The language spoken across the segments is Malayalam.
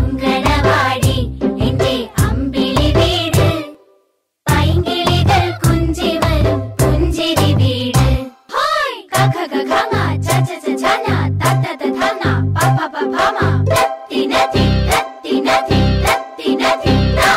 അങ്കണവാടി എന്റെ അമ്പിളി വീട് പൈങ്കിളികൾ കുഞ്ചി വരും പുഞ്ചിരി വീട് ഹായ് കഖ ഖ ഖ ങ ച ച ച ഛ ന ത ത ത ഥ ന പ പ പ ഭ മ തത്തി നതി തത്തി നതി തത്തി നതി ത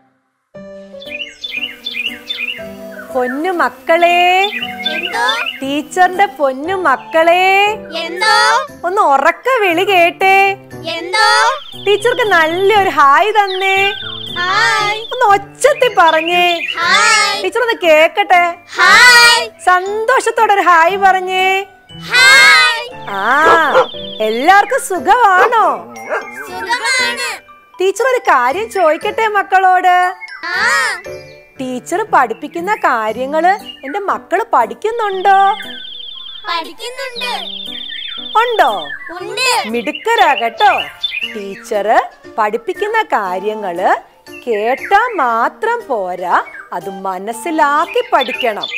പൊന്നു മക്കളെ എന്തോ ടീച്ചറിന്റെ പൊന്നു മക്കളെ എന്തോ ഒന്ന് ഉറക്ക വിളി കേട്ടെ എന്തോ ടീച്ചർക്ക് നല്ലൊരു ഹായ് തന്നേ ഹായ് ഒന്ന് ഒച്ചത്തി പറഞ്ഞേ ഹായ് ടീച്ചർ ഒന്ന് കേക്കട്ടെ ഹായ് സന്തോഷത്തോടെ ഒരു ഹായ് പറഞ്ഞേ ഹായ് ആ എല്ലാവർക്കും സുഖമാണോ സുഖമാണ് ടീച്ചർ ഒരു കാര്യം ചോദിക്കട്ടെ മക്കളോട് ആ ടീച്ചർ പഠിപ്പിക്കുന്ന കാര്യങ്ങള് എന്റെ മക്കള് പഠിക്കുന്നുണ്ടോ പഠിക്കുന്നുണ്ട് ഉണ്ടോ ഉണ്ട് മിടുക്കരാകട്ടോ ടീച്ചറ് പഠിപ്പിക്കുന്ന കാര്യങ്ങള് കേട്ടാ മാത്രം പോരാ അത് മനസ്സിലാക്കി പഠിക്കണം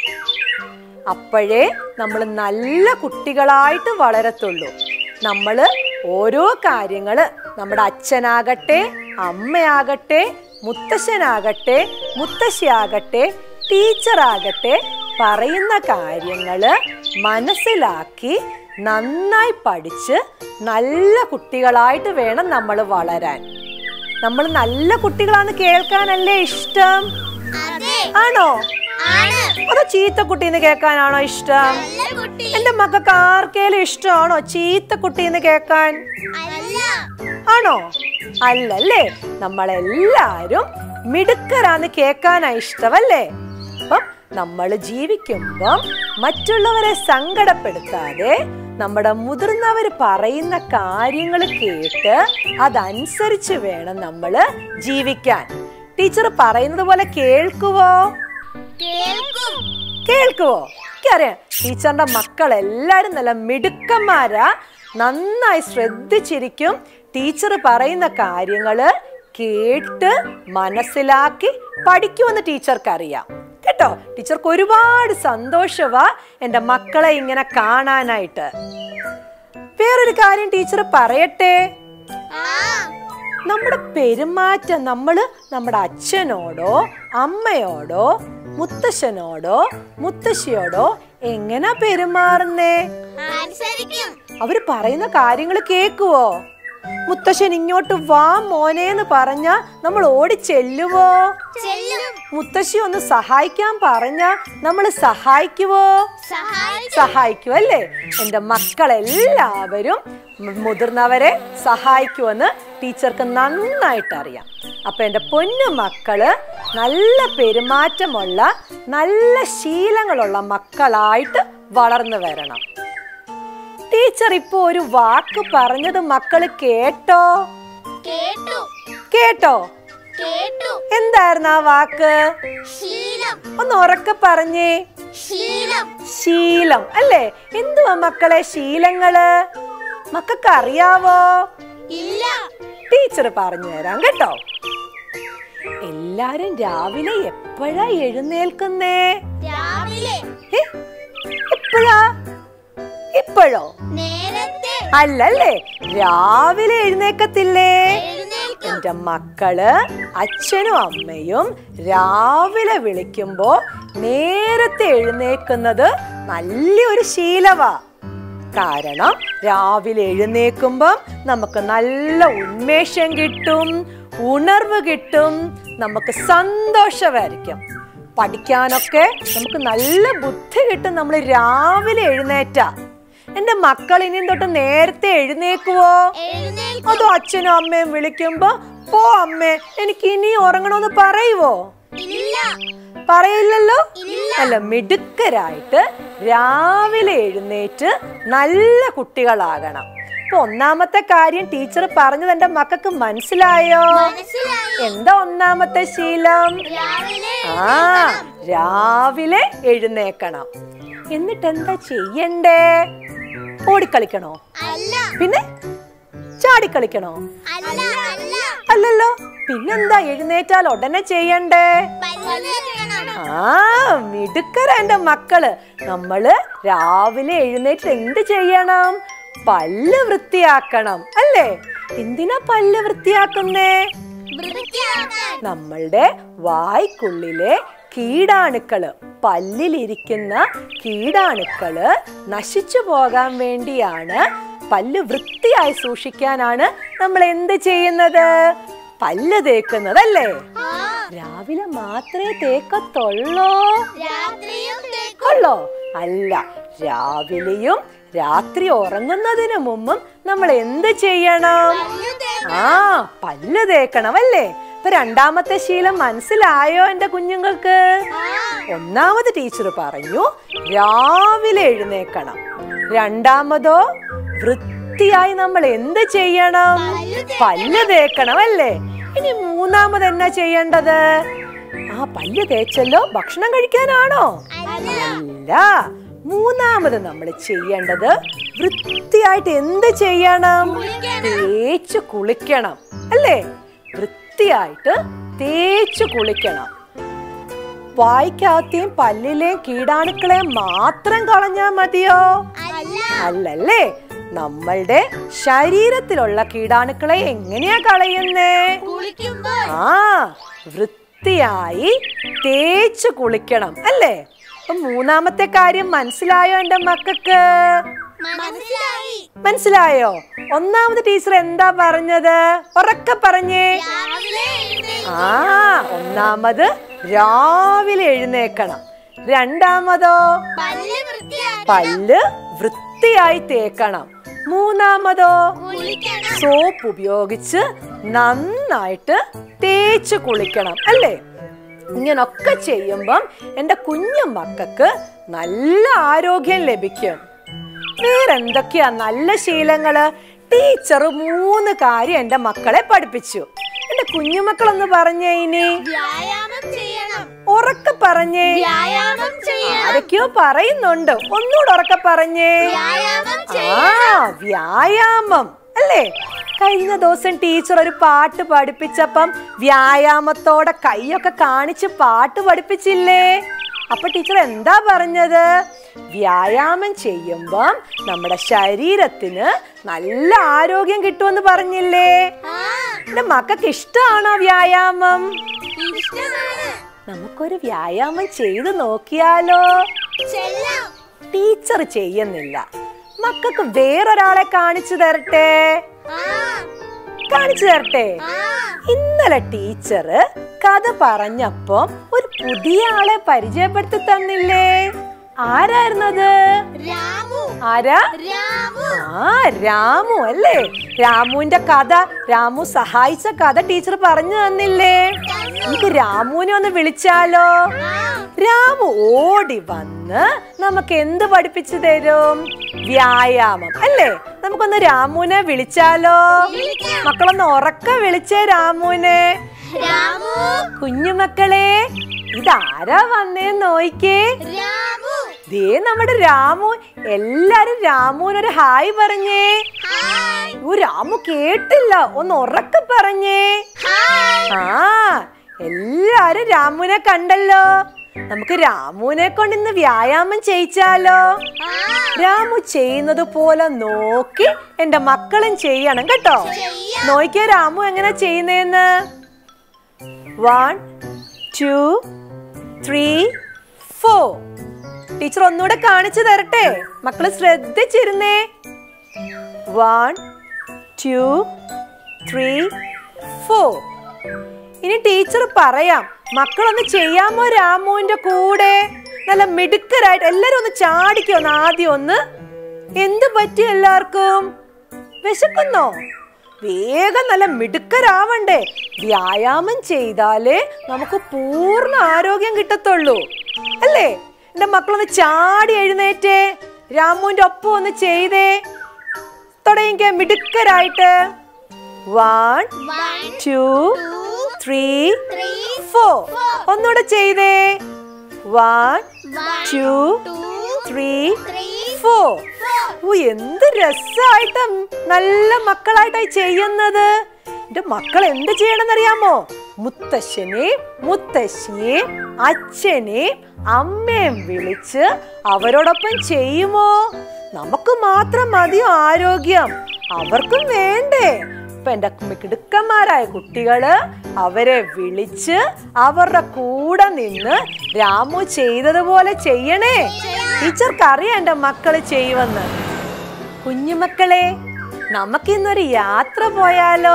അപ്പോഴേ നമ്മൾ നല്ല കുട്ടികളായിട്ട് വളരത്തുള്ളൂ നമ്മൾ ഓരോ കാര്യങ്ങള് നമ്മുടെ അച്ഛനാകട്ടെ അമ്മയാകട്ടെ മുത്തശ്ശനാകട്ടെ മുത്തശ്ശിയാകട്ടെ ടീച്ചറാകട്ടെ പറയുന്ന കാര്യങ്ങള് മനസ്സിലാക്കി നന്നായി പഠിച്ച് നല്ല കുട്ടികളായിട്ട് വേണം നമ്മൾ വളരാൻ നമ്മൾ നല്ല കുട്ടികളാന്ന് കേൾക്കാനല്ലേ ഇഷ്ടം അതെ ആണോ ആണ് അതോ ചീത്ത കുട്ടീന്ന് കേൾക്കാനാണോ ഇഷ്ടം നല്ല കുട്ടി എന്റെ മക്കൾക്ക് ആർക്കേലും ഇഷ്ടമാണോ ചീത്ത കുട്ടീന്ന് കേൾക്കാൻ അല്ല ആണോ അല്ലല്ലേ നമ്മളെല്ലാരും മിടുക്കരാന്ന് കേൾക്കാനാ ഇഷ്ടമല്ലേ അപ്പം നമ്മൾ ജീവിക്കുമ്പം മറ്റുള്ളവരെ സങ്കടപ്പെടുത്താതെ നമ്മുടെ മുതിർന്നവർ പറയുന്ന കാര്യങ്ങൾ കേട്ട് അതനുസരിച്ച് വേണം നമ്മൾ ജീവിക്കാൻ ടീച്ചർ പറയുന്നത് പോലെ കേൾക്കുവോ കേൾക്കും കേൾക്കുവോ എനിക്കറിയാം ടീച്ചറിന്റെ മക്കൾ എല്ലാരും നല്ല മിടുക്കന്മാരാ നന്നായി ശ്രദ്ധിച്ചിരിക്കും ടീച്ചർ പറയുന്ന കാര്യങ്ങള് കേട്ട് മനസ്സിലാക്കി പഠിക്കുമെന്ന് ടീച്ചർക്ക് അറിയാം കേട്ടോ ടീച്ചർക്ക് ഒരുപാട് സന്തോഷവാ എൻ്റെ മക്കളെ ഇങ്ങനെ കാണാനായിട്ട് വേറൊരു കാര്യം ടീച്ചർ പറയട്ടെ ആ നമ്മുടെ പെരുമാറ്റം നമ്മൾ നമ്മുടെ അച്ഛനോടോ അമ്മയോടോ മുത്തശ്ശനോടോ മുത്തശ്ശിയോടോ എങ്ങനെ പെരുമാറുന്നേ അനുസരിക്കും അവര് പറയുന്ന കാര്യങ്ങൾ കേക്കുവോ മുത്തശ്ശൻ ഇങ്ങോട്ട് വാ മോനേന്ന് പറഞ്ഞ നമ്മൾ ഓടി ചെല്ലുവോ ചെല്ലും മുത്തശ്ശി ഒന്ന് സഹായിക്കാൻ പറഞ്ഞ നമ്മൾ സഹായിക്കുവോ സഹായിക്കും സഹായിക്കും അല്ലേ എൻ്റെ മക്കളെല്ലാവരും മു- മുതിർന്നവരെ സഹായിക്കുമെന്ന് ടീച്ചർക്ക് നന്നായിട്ട് അറിയാം അപ്പൊ എൻ്റെ പൊന്നു മക്കള് നല്ല പെരുമാറ്റമുള്ള നല്ല ശീലങ്ങളുള്ള മക്കളായിട്ട് വളർന്നു വരണം ടീച്ചർ ഇപ്പൊ ഒരു വാക്ക് പറഞ്ഞത് മക്കള് കേട്ടോ കേട്ടു കേട്ടോ കേട്ടു എന്തായിരുന്നു ആ വാക്ക് ശീലം ഒന്ന് ഉറക്കെ പറഞ്ഞേ ശീലം ശീലം അല്ലേ എന്തുവാ മക്കളെ ശീലങ്ങള് മക്കൾക്ക് അറിയാവോ ഇല്ല ടീച്ചർ പറഞ്ഞു തരാം കേട്ടോ എല്ലാരും രാവിലെ എപ്പോഴാ എഴുന്നേൽക്കുന്നേ രാവിലെ ഏ? എപ്പോഴാ ഇപ്പോഴോ നേരത്തെ അല്ലല്ലേ രാവിലെ എഴുന്നേക്കത്തില്ലേ എഴുന്നേൽക്കും എന്റെ മക്കള് അച്ഛനും അമ്മയും രാവിലെ വിളിക്കുമ്പോ നേരത്തെ എഴുന്നേക്കുന്നത് നല്ലൊരു ശീലവാ കാരണം രാവിലെ എഴുന്നേക്കുമ്പം നമുക്ക് നല്ല ഉന്മേഷം കിട്ടും ഉണർവ് കിട്ടും നമുക്ക് സന്തോഷമായിരിക്കും പഠിക്കാനൊക്കെ നമുക്ക് നല്ല ബുദ്ധി കിട്ടും നമ്മൾ രാവിലെ എഴുന്നേറ്റ എന്റെ മക്കൾ ഇനിയും തൊട്ട് നേരത്തെ എഴുന്നേക്കുവോ എഴുന്നേൽക്കും അതോ അച്ഛനും അമ്മയും വിളിക്കുമ്പോ പോ അമ്മേ എനിക്ക് ഇനി ഉറങ്ങണമെന്ന് പറയുവോ ഇല്ല പറയില്ലല്ലോ ഇല്ല. അല്ല മിടുക്കരായിട്ട് രാവിലെ എഴുന്നേറ്റ് നല്ല കുട്ടികളാകണം ഇപ്പൊ ഒന്നാമത്തെ കാര്യം ടീച്ചർ പറഞ്ഞത് എന്റെ മക്കൾക്ക് മനസ്സിലായോ മനസ്സിലായി എന്താ ഒന്നാമത്തെ ശീലം രാവിലെ ആ രാവിലെ എഴുന്നേക്കണം എന്നിട്ട് എന്താ ചെയ്യണ്ടേ ഓടിക്കളിക്കണോ അല്ല പിന്നെ ചാടിക്കളിക്കണോ അല്ല അല്ല അല്ലല്ലോ പിന്നെന്താ എഴുന്നേറ്റാൽ ഉടനെ ചെയ്യണ്ടേ പല്ല് തേക്കണം ആ മിടുക്കര എന്റെ മക്കള് നമ്മള് രാവിലെ എഴുന്നേറ്റ് എന്ത് ചെയ്യണം പല്ല് വൃത്തിയാക്കണം അല്ലേ എന്തിനാ പല്ല് വൃത്തിയാക്കുന്നേ വൃത്തിയാക്കാൻ നമ്മളുടെ വായ്ക്കുള്ളിലെ കീടാണുക്കള് പല്ലിലിരിക്കുന്ന കീടാണുക്കള് നശിച്ചു പോകാൻ വേണ്ടിയാണ് പല്ല് വൃത്തിയായി സൂക്ഷിക്കാനാണ് നമ്മൾ എന്ത് ചെയ്യുന്നത് പല്ല് തേക്കുന്നത് അല്ലേ ആ രാവിലെ മാത്രമേ തേക്കത്തുള്ളോ രാത്രിയും തേക്കും ഉള്ളോ അല്ല രാവിലെയും രാത്രി ഉറങ്ങുന്നതിന് മുമ്പും നമ്മൾ എന്ത് ചെയ്യണം പല്ല് തേക്കും ആ പല്ല് തേക്കണം അല്ലേ ഇപ്പൊ രണ്ടാമത്തെ ശീലം മനസ്സിലായോ എന്റെ കുഞ്ഞുങ്ങൾക്ക് ഒന്നാമത് ടീച്ചർ പറഞ്ഞു രാവിലെ എഴുന്നേക്കണം രണ്ടാമതോ വൃത്തിയായി നമ്മൾ എന്ത് ചെയ്യണം പല്ല് തേക്കണം അല്ലേ ഇനി മൂന്നാമത് എന്നാ ചെയ്യേണ്ടത് ആ പല്ല് തേച്ചല്ലോ ഭക്ഷണം കഴിക്കാനാണോ അല്ല മൂന്നാമത് നമ്മൾ ചെയ്യേണ്ടത് വൃത്തിയായിട്ട് എന്ത് ചെയ്യണം തേച്ച് കുളിക്കണം അല്ലേ വൃത്തിയായിട്ട് തേച്ച് കുളിക്കണം വായ്ക്കകത്തെയും പല്ലിലെയും കീടാണുക്കളെ മാത്രം കളഞ്ഞാ മതിയോ അല്ല അല്ലല്ലേ നമ്മളുടെ ശരീരത്തിലുള്ള കീടാണുക്കളെ എങ്ങനെയാ കളയുന്നേ കുളിക്കുമ്പോൾ ആ വൃത്തിയായി തേച്ച് കുളിക്കണം അല്ലേ അപ്പൊ മൂന്നാമത്തെ കാര്യം മനസ്സിലായോ എന്റെ മക്കൾക്ക് മനസ്സിലായി മനസ്സിലായോ ഒന്നാമത് ടീച്ചർ എന്താ പറഞ്ഞത് ഉറക്കെ പറഞ്ഞേ രാവിലെ എഴുന്നേൽക്കും ആ ഒന്നാമത് രാവിലെ എഴുന്നേക്കണം രണ്ടാമതോ പല്ല് വൃത്തിയാക്കി പല്ല് വൃത്തിയായി തേക്കണം മൂന്നാമതോ കുളിക്കണം സോപ്പ് ഉപയോഗിച്ച് നന്നായിട്ട് തേച്ച് കുളിക്കണം അല്ലേ ഇങ്ങനൊക്കെ ചെയ്യുമ്പം എൻ്റെ കുഞ്ഞു മക്കൾക്ക് നല്ല ആരോഗ്യം ലഭിക്കും വേറെന്തൊക്കെയാ നല്ല ശീലങ്ങള് ടീച്ചർ മൂന്ന് കാര്യം എൻ്റെ മക്കളെ പഠിപ്പിച്ചു എൻ്റെ കുഞ്ഞുമക്കളൊന്ന് പറഞ്ഞേ ഇനി വ്യായാമം ചെയ്യണം ഉറക്കെ പറഞ്ഞേ വ്യായാമം ചെയ്യണം ആരൊക്കെയോ പറയുന്നുണ്ട് ഒന്നുകൂടെ ഉറക്കെ പറഞ്ഞേ വ്യായാമം ആ വ്യായാമം അല്ലേ കഴിഞ്ഞ ദിവസം ടീച്ചർ ഒരു പാട്ട് പഠിപ്പിച്ചപ്പം വ്യായാമത്തോടെ കൈയൊക്കെ കാണിച്ച് പാട്ട് പഠിപ്പിച്ചില്ലേ അപ്പൊ ടീച്ചർ എന്താ പറഞ്ഞത് വ്യായാമം ചെയ്യുമ്പം നമ്മുടെ ശരീരത്തിന് നല്ല ആരോഗ്യം കിട്ടുമെന്ന് പറഞ്ഞില്ലേ ആ എന്റെ മക്കൾക്ക് ഇഷ്ടമാണോ വ്യായാമം ഇഷ്ടമാണ് നമുക്കൊരു വ്യായാമം ചെയ്ത് നോക്കിയാലോ ചെല്ലാം ടീച്ചർ ചെയ്യുന്നില്ല മക്കൾക്ക് വേറൊരാളെ കാണിച്ചു തരട്ടെ ആ കാണിച്ചു തരട്ടെ ആ ഇന്നലെ ടീച്ചർ കഥ പറഞ്ഞപ്പോ ഒരു പുതിയ ആളെ പരിചയപ്പെടുത്തി തന്നില്ലേ ആരായിരുന്നത് രാമു ആരാ രാമു ആ രാമു അല്ലേ രാമുവിന്റെ കഥ രാമു സഹായിച്ച കഥ ടീച്ചർ പറഞ്ഞു തന്നില്ലേ നമുക്ക് രാമുവിനെ ഒന്ന് വിളിച്ചാലോ ആ രാമു ഓടി വന്ന് നമുക്ക് എന്ത് പഠിപ്പിച്ചു തരും വ്യായാമം അല്ലേ നമുക്കൊന്ന് രാമുവിനെ വിളിച്ചാലോ വിളിക്കാം. മക്കളൊന്ന് ഉറക്ക വിളിച്ചേ രാമുവിനെ രാമു കുഞ്ഞുമക്കളെ ഇതാരാ വന്നേ നോയിക്കേ രാമു ദേ നമ്മുടെ രാമു എല്ലാരും രാമുവിനൊരു ഹായ് പറഞ്ഞേ ഹായ് ഓ രാമു കേട്ടില്ല ഒന്ന് ഉറക്കെ പറഞ്ഞേ ഹായ് ആ എല്ലാരും രാമുവിനെ കണ്ടല്ലോ നമുക്ക് രാമുവിനെ കൊണ്ട് ഇന്ന് വ്യായാമം ചെയ്യിച്ചാലോ ആ രാമു ചെയ്യുന്നത് പോലെ നോക്കി എന്റെ മക്കളും ചെയ്യണം കേട്ടോ ചെയ്യാം. നോക്കിയേ രാമു എങ്ങനെ ചെയ്യുന്നേന്ന് one two three four teacher ഒന്നുകൂടെ കാണിച്ചു തരട്ടെ മക്കള് ശ്രദ്ധിച്ചിരുന്നേ വൺ ടു ത്രീ ഫോർ ഇനി ടീച്ചർ പറയാം മക്കളൊന്ന് ചെയ്യാമോ രാമുവിന്റെ കൂടെ നല്ല മിടുക്കരായിട്ട് എല്ലാരും ഒന്ന് ചാടിക്കോ ഒന്ന് ആദ്യം ഒന്ന് എന്ത് പറ്റി എല്ലാവർക്കും വിശക്കുന്നോ വേഗം നല്ല മിടുക്കരാവണ്ടേ വ്യായാമം ചെയ്താലേ നമുക്ക് പൂർണ്ണ ആരോഗ്യം കിട്ടത്തുള്ളൂ അല്ലേ എന്റെ മക്കളൊന്ന് ചാടി എഴുന്നേറ്റേ രാമുവിന്റെ ഒപ്പം ഒന്ന് ചെയ്തേ തുടങ്ങിക്ക മിടുക്കരായിട്ട് one one two two three three four ഒന്നുകൂടെ ചെയ്തേ one one two two three three four four ഓ എന്ത് രസമായിട്ട് നല്ല മക്കളായിട്ടായി ചെയ്യുന്നത് എന്റെ മക്കൾ എന്ത് ചെയ്യണമെന്നറിയാമോ മുത്തശ്ശനെയും മുത്തശ്ശിയെയും അച്ഛനെയും അമ്മയും വിളിച്ച് അവരോടൊപ്പം ചെയ്യുമോ നമുക്ക് മാത്രം മതിയോ ആരോഗ്യം അവർക്കും വേണ്ടേ ഇപ്പൊ എന്റെ മിടുക്കന്മാരായ കുട്ടികള് അവരെ വിളിച്ച് അവരുടെ കൂടെ നിന്ന് രാമു ചെയ്തതുപോലെ ചെയ്യണേ ടീച്ചർക്ക് അറിയാം എന്റെ മക്കള് ചെയ്യുമെന്ന് കുഞ്ഞുമക്കളെ നമുക്കിന്നൊരു യാത്ര പോയാലോ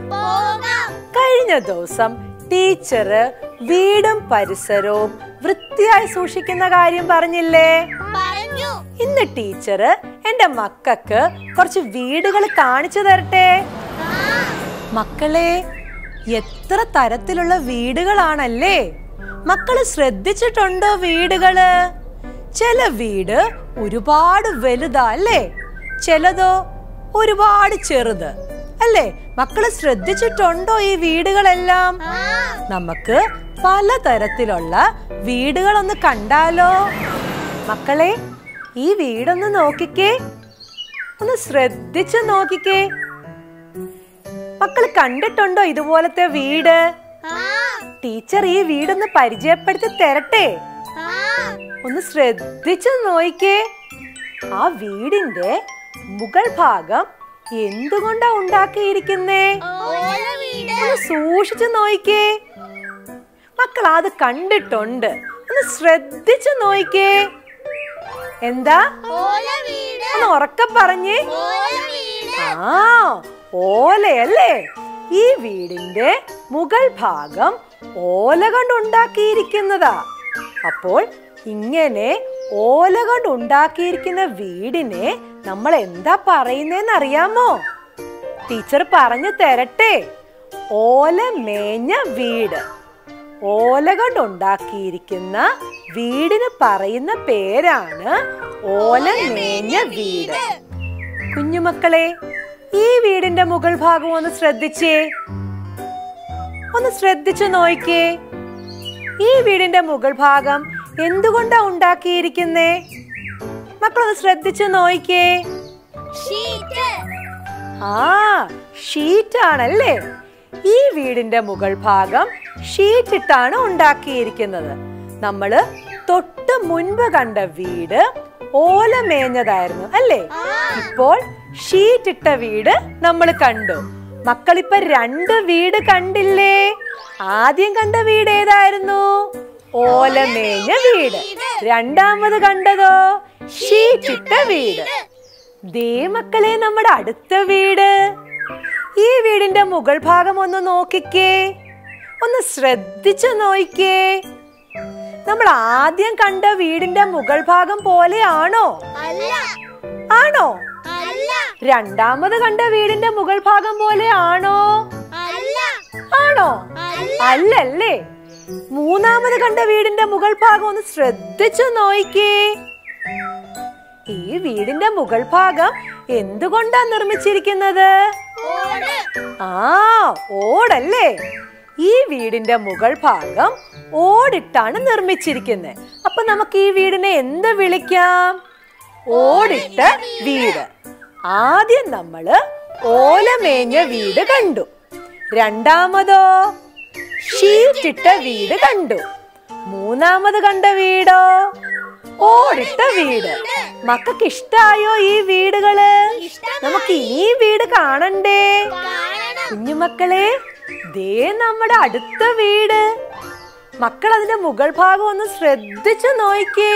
കഴിഞ്ഞ ദിവസം ടീച്ചറ് വീടും പരിസരവും വൃത്തിയായി സൂക്ഷിക്കുന്ന കാര്യം പറഞ്ഞില്ലേ പറഞ്ഞു ഇന്ന് ടീച്ചറ് എന്റെ മക്കൾക്ക് കുറച്ച് വീടുകൾ കാണിച്ചു തരട്ടെ മക്കളെ എത്ര തരത്തിലുള്ള വീടുകളാണല്ലേ മക്കള് ശ്രദ്ധിച്ചിട്ടുണ്ടോ വീടുകള് ചില വീട് ഒരുപാട് വലുതാ അല്ലേ ചിലതോ ഒരുപാട് ചെറുത് അല്ലേ മക്കള് ശ്രദ്ധിച്ചിട്ടുണ്ടോ ഈ വീടുകളെല്ലാം നമുക്ക് പലതരത്തിലുള്ള വീടുകളൊന്ന് കണ്ടാലോ മക്കളെ ഈ വീടൊന്ന് നോക്കിക്കേ ഒന്ന് ശ്രദ്ധിച്ച് നോക്കിക്കേ മക്കൾ കണ്ടിട്ടുണ്ടോ ഇതുപോലത്തെ വീട് ടീച്ചർ ഈ വീടൊന്ന് പരിചയപ്പെടുത്തി തരട്ടെ ഒന്ന് ശ്രദ്ധിച്ച് നോക്കിക്കേ ആ വീടിന്റെ മുകൾ ഭാഗം എന്തുകൊണ്ടാ ഉണ്ടാക്കിയിരിക്കുന്നേ ഒന്ന് സൂക്ഷിച്ചു നോക്കിക്കേ മക്കൾ അത് കണ്ടിട്ടുണ്ട് ഒന്ന് ശ്രദ്ധിച്ചു നോക്കിക്കേ എന്താ ഒന്ന് ഉറക്കെ പറഞ്ഞേ ആ ഓലയല്ലേ ഈ വീടിന്റെ മുകൾ ഭാഗം ഓല കൊണ്ട് ഉണ്ടാക്കിയിരിക്കുന്നതാ അപ്പോൾ ഇങ്ങനെ ഓല കൊണ്ട് ഉണ്ടാക്കിയിരിക്കുന്ന വീടിനെ നമ്മൾ എന്താ പറയുന്നതെന്ന് അറിയാമോ ടീച്ചർ പറഞ്ഞു തരട്ടെ ഓല മേഞ്ഞ വീട് ഓല കൊണ്ട് ഉണ്ടാക്കിയിരിക്കുന്ന വീടിന് പറയുന്ന പേരാണ് ഓല മേഞ്ഞ വീട് കുഞ്ഞുമക്കളെ ഈ വീടിന്റെ മുകൾ ഭാഗം ഒന്ന് ശ്രദ്ധിച്ചേ ഒന്ന് ശ്രദ്ധിച്ചു നോക്കിക്കേ ഈ വീടിന്റെ മുകൾ ഭാഗം എന്തുകൊണ്ടാ ഉണ്ടാക്കിയിരിക്കുന്നേ മക്കളൊന്ന് ശ്രദ്ധിച്ചു നോക്കിക്കേ ആ ഷീറ്റ് ആണല്ലേ ഈ വീടിന്റെ മുകൾ ഭാഗം ഷീറ്റ് ഇട്ടാണ് ഉണ്ടാക്കിയിരിക്കുന്നത് നമ്മള് തൊട്ട് മുൻപ് കണ്ട വീട് ഓല മേഞ്ഞതായിരുന്നു അല്ലേ ഇപ്പോൾ ഷീറ്റ് ഇട്ട വീട് നമ്മൾ കണ്ടു മക്കളിപ്പ രണ്ട് വീട് കണ്ടില്ലേ ആദ്യം കണ്ട വീട് ഏതായിരുന്നു ഓല മേഞ്ഞ വീട് രണ്ടാമത് കണ്ടതോ ഷീറ്റ് ഇട്ട വീട് ദേ മക്കളെ നമ്മുടെ അടുത്ത വീട് ഈ വീടിന്റെ മുകൾ ഭാഗം ഒന്ന് നോക്കിക്കേ ഒന്ന് ശ്രദ്ധിച്ചു നോക്കിക്കേ നമ്മൾ ആദ്യം കണ്ട വീടിന്റെ മുകൾ ഭാഗം പോലെയാണോ ആണോ രണ്ടാമത് കണ്ട വീടിന്റെ മുകൾ ഭാഗം പോലെ ആണോ ആണോ അല്ലല്ലേ മൂന്നാമത് കണ്ട വീടിന്റെ മുകൾ ഭാഗം ഒന്ന് ശ്രദ്ധിച്ചു നോക്കിക്കേ ഈ വീടിന്റെ മുകൾ ഭാഗം എന്തുകൊണ്ടാ നിർമ്മിച്ചിരിക്കുന്നത് ആ ഓടല്ലേ ഈ വീടിന്റെ മുകൾ ഭാഗം ഓടിട്ടാണ് നിർമ്മിച്ചിരിക്കുന്നത് അപ്പൊ നമുക്ക് ഈ വീടിനെ എന്ത് വിളിക്കാം ഓടിട്ട വീട് ആദ്യം നമ്മള് ഓലമേഞ്ഞ വീട് കണ്ടു രണ്ടാമതോ ഷീറ്റിട്ട വീട് കണ്ടു മൂന്നാമത് കണ്ട വീടോ ഓടിട്ട വീട് മക്കൾക്ക് ഇഷ്ടായോ ഈ വീടുകള് നമുക്ക് ഇനി വീട് കാണണ്ടേ കുഞ്ഞുമക്കളെ ദേ നമ്മുടെ അടുത്ത വീട് മക്കൾ അതിന്റെ മുകൾ ഭാഗം ഒന്ന് ശ്രദ്ധിച്ചു നോക്കിക്കേ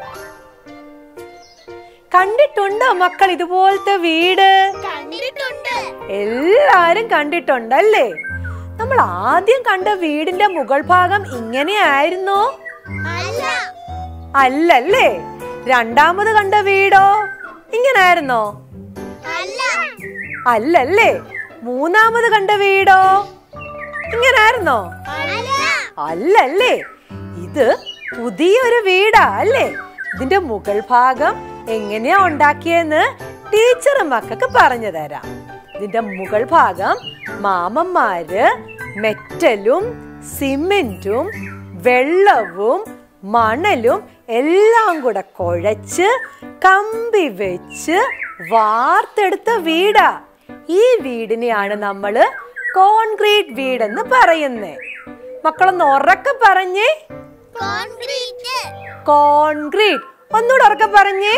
കണ്ടിട്ടുണ്ടോ മക്കൾ ഇതുപോലത്തെ വീട് കണ്ടിട്ടുണ്ട് എല്ലാരും കണ്ടിട്ടുണ്ടല്ലേ നമ്മൾ ആദ്യം കണ്ട വീടിന്റെ മുകൾ ഭാഗം ഇങ്ങനെയായിരുന്നോ അല്ല അല്ലല്ലേ രണ്ടാമത് കണ്ട വീടോ ഇങ്ങനായിരുന്നോ അല്ല അല്ലല്ലേ മൂന്നാമത് കണ്ട വീടോ ഇങ്ങനായിരുന്നോ അല്ല അല്ലല്ലേ ഇത് പുതിയൊരു വീടാ അല്ലേ ഇതിന്റെ മുകൾ ഭാഗം എങ്ങനെയാ ഉണ്ടാക്കിയെന്ന് ടീച്ചർ മക്കൾക്ക് പറഞ്ഞു തരാം ഇതിന്റെ മുകൾ ഭാഗം മാമന്മാര് മെറ്റലും സിമെന്റും വെള്ളവും മണലും എല്ലാം കൂടെ കുഴച്ച് കമ്പി വെച്ച് വാർത്തെടുത്ത വീടാ ഈ വീടിനെയാണ് നമ്മള് കോൺക്രീറ്റ് വീടെന്ന് പറയുന്നേ മക്കളൊന്ന് ഉറക്കെ പറഞ്ഞേ കോൺക്രീറ്റ് കോൺക്രീറ്റ് ഒന്നുകൂടെ ഉറക്കെ പറഞ്ഞേ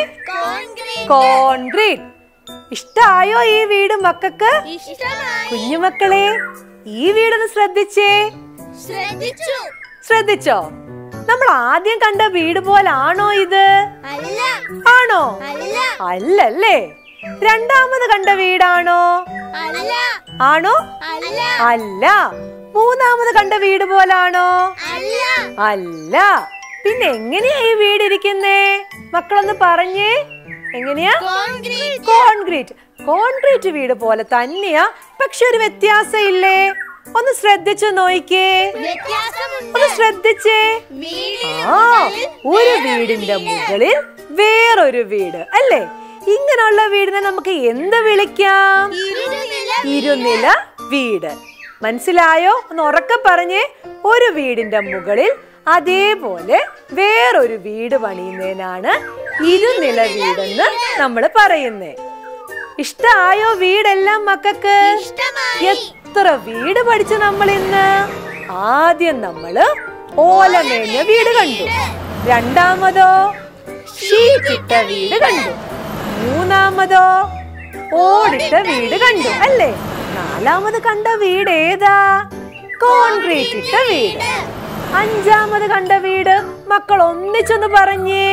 കോൺക്രീറ്റ് ഇഷ്ടായോ ഈ വീട് മക്കൾക്ക് കുഞ്ഞുമക്കളെ ഈ വീടൊന്ന് ശ്രദ്ധിച്ചേ ശ്രദ്ധിച്ചു ശ്രദ്ധിച്ചോ നമ്മൾ ആദ്യം കണ്ട വീട് പോലാണോ ഇത് അല്ല ആണോ അല്ല അല്ലല്ലേ രണ്ടാമത് കണ്ട വീടാണോ അല്ല ആണോ അല്ല അല്ല മൂന്നാമത് കണ്ട വീട് പോലാണോ അല്ല അല്ല പിന്നെ എങ്ങനെയാ ഈ വീട് ഇരിക്കുന്നേ മക്കളൊന്ന് പറഞ്ഞേ എങ്ങനെയാ കോൺക്രീറ്റ് കോൺക്രീറ്റ് കോൺക്രീറ്റ് വീട് പോലെ തന്നെയാ പക്ഷെ ഒരു വ്യത്യാസം ഇല്ലേ ഒന്ന് ശ്രദ്ധിച്ചു നോയിക്കേ വ്യത്യാസമുണ്ട് ഒന്ന് ശ്രദ്ധിച്ചേ വീടിന് ആ ഒരു വീടിന്റെ മുകളിൽ വേറൊരു വീട് അല്ലേ ഇങ്ങനെയുള്ള വീടിനെ നമുക്ക് എന്ത് വിളിക്കാം ഇരുനില ഇരുനില വീട് മനസ്സിലായോ ഒന്ന് ഉറക്കെ പറഞ്ഞേ ഒരു വീടിന്റെ മുകളിൽ അതേപോലെ വേറൊരു വീട് പണിയുന്നതിനാണ് ഇരുനില വീടെന്ന് നമ്മൾ പറയുന്നേ ഇഷ്ടായോ വീടെല്ലാം മക്കൾക്ക് ഇഷ്ടമായി എത്ര വീട് പഠിച്ചു നമ്മൾ ഇന്ന് ആദ്യം നമ്മള് ഓലമേഞ്ഞ വീട് കണ്ടു രണ്ടാമതോ ഷീറ്റിട്ട വീട് കണ്ടു മൂന്നാമതോ ഓടിട്ട വീട് കണ്ടു അല്ലേ നാലാമത് കണ്ട വീട് ഏതാ കോൺക്രീറ്റ് ഇട്ട വീട് അഞ്ചാമത് കണ്ട വീട് മക്കൾ ഒന്നിച്ചൊന്ന് പറഞ്ഞേ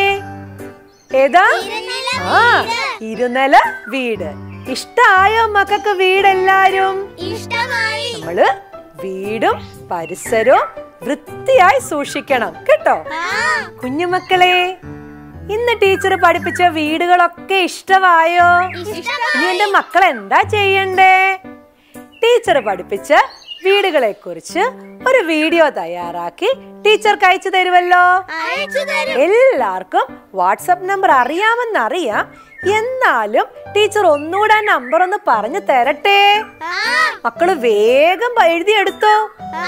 ഏതാ ആ ഇരുനില വീട് ഇഷ്ടായോ മക്കൾക്ക് വീടെല്ലാരും ഇഷ്ടമായി നമ്മള് വീടും പരിസരവും വൃത്തിയായി സൂക്ഷിക്കണം കേട്ടോ കുഞ്ഞുമക്കളെ ഇന്ന് ടീച്ചർ പഠിപ്പിച്ച വീടുകളൊക്കെ ഇഷ്ടമായോ ഇനി എന്റെ മക്കൾ എന്താ ചെയ്യണ്ടേ ടീച്ചർ പഠിപ്പിച്ച വീടുകളെ കുറിച്ച് ഒരു വീഡിയോ തയ്യാറാക്കി ടീച്ചർക്ക് അയച്ചു തരുമല്ലോ അയച്ചു തരും എല്ലാവർക്കും വാട്സപ്പ് നമ്പർ അറിയാമെന്നറിയാം എന്നാലും ടീച്ചർ ഒന്നുകൂടെ ആ നമ്പർ ഒന്ന് പറഞ്ഞു തരട്ടെ ആ മക്കള് വേഗം പ- എഴുതിയെടുത്തോ ആ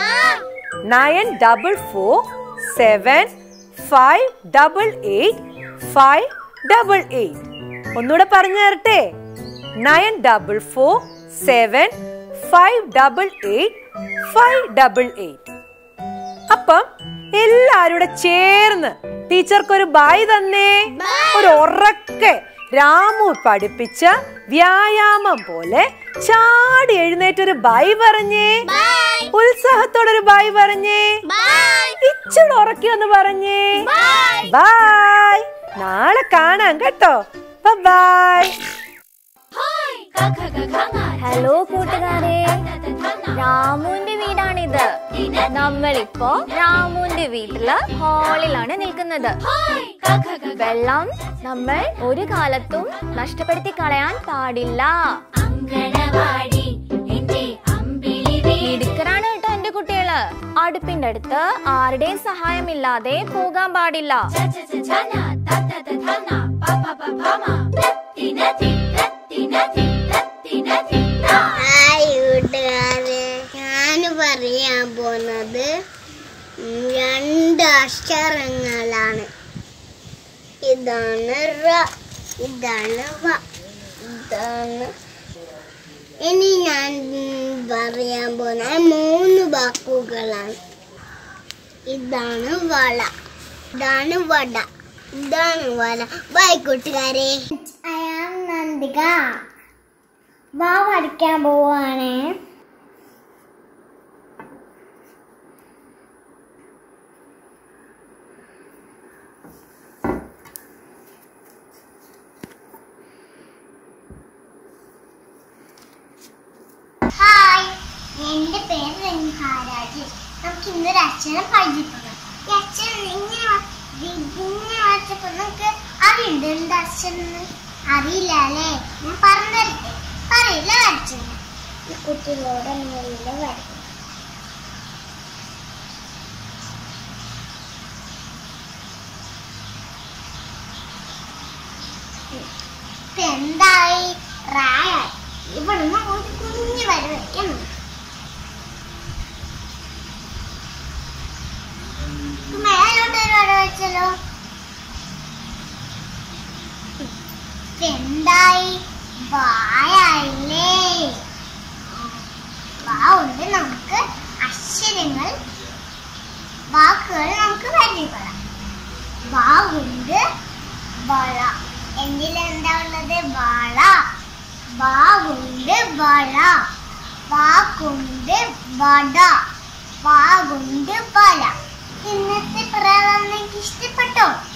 nine double four seven five double eight five double eight ഒന്നുകൂടെ പറഞ്ഞു തരട്ടെ nine double four seven five double eight five double eight അപ്പം എല്ലാരുടെ ചേർന്ന് ടീച്ചർക്ക് ഒരു ബായ് തന്നേ ഒരു ഉറക്കെ രാമു പഠിപ്പിച്ച വ്യായാമം പോലെ ചാടി എഴുന്നേറ്റ് ഒരു ബായ് പറഞ്ഞേ ബൈ ഉത്സാഹത്തോടെ ഒരു ബായ് പറഞ്ഞേ ബൈ ഇച്ചിരി ഉറക്കി ഒന്ന് പറഞ്ഞേ ബൈ ബായ് നാളെ കാണാം കേട്ടോ ബൈ ഹായ് കഖ ഖ ഹലോ കൂട്ടുകാരെ രാമുവിന്റെ വീടാണിത് നമ്മളിപ്പോ രാമുവിന്റെ വീട്ടില് ഹാളിലാണ് നിൽക്കുന്നത് ഹായ് കഖ ഖ വെള്ളം നമ്മൾ ഒരു കാലത്തും നഷ്ടപ്പെടുത്തി കളയാൻ പാടില്ല അങ്കണവാടി എന്റെ അമ്പിളി വീട് മിടുക്കരാണ് കേട്ടോ എന്റെ കുട്ടികള് അടുപ്പിന്റെ അടുത്ത് ആരുടെയും സഹായമില്ലാതെ പോകാൻ പാടില്ല ച ച ച ചന ത ത ത ധന പ പ പ ഭ മ തത്തിന തി തത്തിന തി തത്തിന തി ത ഹായ് കൂട്ടുകാരെ ഞാൻ പറയാൻ പോകുന്നത് ഉം, രണ്ട് അക്ഷരങ്ങളാണ് ഇതാണ് റ ഇതാണ് വ ഇതാണ് ഇനി ഞാൻ ഉം, പറയാൻ പോകുന്ന മൂന്ന് വാക്കുകളാണ് ഇതാണ് വള ഇതാണ് വട ഇതാണ് വല ബൈ കൂട്ടുകാരെ അയാം നന്ദിക വാ വരയ്ക്കാൻ പോവാണേ ഹായ് എന്റെ പേര് രംഹാരാജ് നമുക്ക് ഇന്നൊരു അക്ഷരം പരിചയപ്പെടാം ഈ അക്ഷരം ഇങ്ങനെ വ- ഇങ്ങനെ വരച്ചപ്പോ നമുക്ക് അറിയുണ്ട് എന്ത് അക്ഷരം എന്ന്? അറിയില്ല അല്ലേ ഞാൻ പറഞ്ഞിരട്ടെ പറയില്ല വരച്ചത് ഈ കുട്ടികളോട് മുകളിൽ വരയ്ക്കും ഇപ്പൊ എന്തായി റായായി ഇവിടുന്ന് ഒരു കുഞ്ഞു വര വയ്ക്കണം ഇപ്പൊ മേലോട്ട് ഒരു വര വെച്ചല്ലോ ഇപ്പൊ എന്തായി വായായില്ലേ വാ കൊണ്ട് നമുക്ക് അക്ഷരങ്ങൾ വാക്കുകൾ നമുക്ക് പരിചയപ്പെടാം വാ കൊണ്ട് വള എന്നിൽ എന്താ ഉള്ളത് വള വാ കൊണ്ട് വള വാ കൊണ്ട് വട വാ കൊണ്ട് വല ഇന്നത്തെ പ്രകടനം നിങ്ങൾക്ക് ഇഷ്ടപ്പെട്ടോ